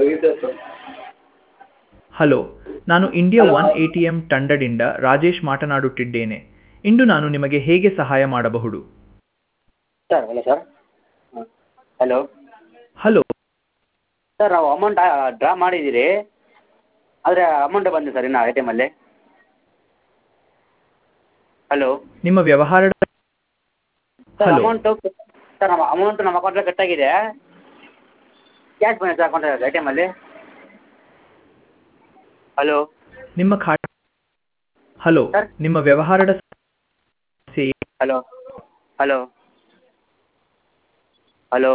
Hello ನಾನು India one A T M ತಂಡದಿಂದ ರಾಜೇಶ್ ಮಾತನಾಡುತ್ತಿದ್ದೇನೆ ಇಂದು ನಾನು ನಿಮಗೆ ಹೇಗೆ ಸಹಾಯ ಮಾಡಬಹುದು ಸರ್ ಹಲೋ ಸರ್ ಹಾಂ ಹಲೋ ಹಲೋ ಸರ್ ನಾವು ಅಮೌಂಟ್ ಡ್ರಾ ಮಾಡಿದ್ದೀರಿ ಆದರೆ ಅಮೌಂಟೇ ಬಂದಿಲ್ಲ ಸರ್ ಇನ್ನೂ ಎ ಟಿ ಎಮಲ್ಲಿ ಹಲೋ ನಿಮ್ಮ ವ್ಯವಹಾರದ ಸರ್ Hello. ಅಮೌಂಟು ಸರ್ ನಮ್ಮ ಅಮೌಂಟು ನಮ್ಮ ಅಕೌಂಟಲ್ಲಿ ಕಟ್ಟಾಗಿದೆ ಕ್ಯಾಶ್ ಬಂದಿದೆ ಸರ್ ಅಕೌಂಟ್ ಎ ಟಿ ಎಮಲ್ಲಿ ಹಲೋ ನಿಮ್ಮ ಖಾತೆ ಹಲೋ ಸರ್? ನಿಮ್ಮ ವ್ಯವಹಾರದ ಸಮಸ್ಯೆ ಏನು? Hello hello hello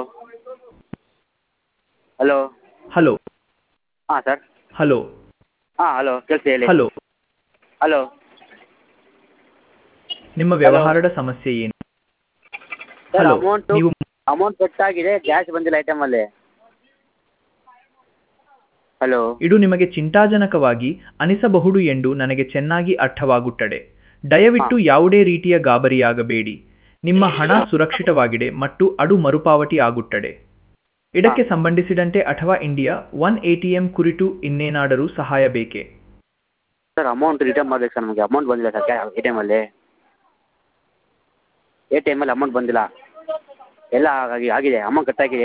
hello hello ಹಾಂ ಸರ್ ಹಲೋ ಹಾಂ ಹಲೋ ಕೇಳಿಸಿ ಹೇಳಿ ಹಲೋ ಹಲೋ ನಿಮ್ಮ ವ್ಯವಹಾರದ ಸಮಸ್ಯೆ ಏನು ಸರ್ ಹಲೋ ಅಮೌಂಟು ನೀವು ಅಮೌಂಟ್ ಕಟ್ಟಾಗಿದೆ ಕ್ಯಾಶ್ ಬಂದಿಲ್ಲ ಐ ಟಿ ಎಮಲ್ಲಿ ಹಲೋ ಇದು ನಿಮಗೆ ಚಿಂತಾಜನಕವಾಗಿ ಅನಿಸಬಹುದು ಎಂದು ನನಗೆ ಚೆನ್ನಾಗಿ ಅರ್ಥವಾಗುತ್ತದೆ ದಯವಿಟ್ಟು ಯಾವುದೇ ರೀತಿಯ ಗಾಬರಿಯಾಗಬೇಡಿ ನಿಮ್ಮ ಹಣ ಸುರಕ್ಷಿತವಾಗಿದೆ ಮತ್ತು ಅದು ಮರುಪಾವತಿ ಆಗುತ್ತದೆ ಇದಕ್ಕೆ ಸಂಬಂಧಿಸಿದಂತೆ ಅಥವಾ India one A T M ಕುರಿತು ಇನ್ನೇನಾದರೂ ಸಹಾಯ ಬೇಕೇ ಸರ್ ಅಮೌಂಟ್ ರಿಟರ್ನ್ ಮಾಡ್ಬೇಕು ಸರ್ ನಮಗೆ ಅಮೌಂಟ್ ಬಂದಿಲ್ಲ ಸರ್ ಎ ಟಿ ಎಮಲ್ಲಿ ಎ ಟಿ ಎಮಲ್ಲಿ ಅಮೌಂಟ್ ಬಂದಿಲ್ಲ ಎಲ್ಲ ಆಗಿ ಆಗಿದೆ ಅಮೌಂಟ್ ಕಟ್ಟಾಗಿದೆ